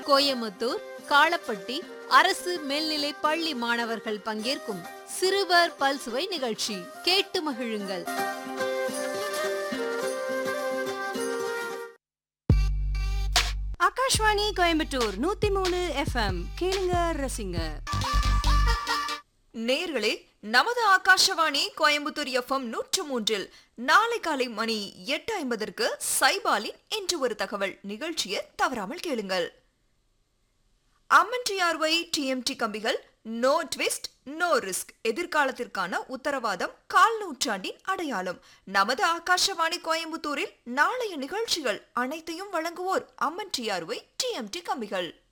கோயமுத்தூர் காளப்பட்டி அரசு மேல்நிலை பள்ளி மாணவர்கள் பங்கேற்கும் சிறுவர் பல்சுவை நிகழ்ச்சி கேட்டு மகிழுங்கள் ஆகாஷ்வாணி கோயம்புத்தூர் நூத்தி மூணு எஃப்எம் கேளுங்க ரசிங்க நேர்களே நமது ஆகாஷவாணி கோயம்புத்தூர் எஃப்எம் நூற்று மூன்றில் நாளை காலை மணி எட்டு ஐம்பதற்கு சைபாலின் இன்று ஒரு தகவல் நிகழ்ச்சியை தவறாமல் கேளுங்கள் அம்மன்டிஆர்ஒய் டிஎம்டி கம்பிகள் நோ ட்விஸ்ட் நோ ரிஸ்க் எதிர்காலத்திற்கான உத்தரவாதம் கால் நூற்றாண்டின் அடையாளம் நமது ஆகாஷவாணி கோயம்புத்தூரில் நாளைய நிகழ்ச்சிகள் அனைத்தையும் வழங்குவோர் அம்மன் டிஆர்ஒய் டிஎம்டி கம்பிகள்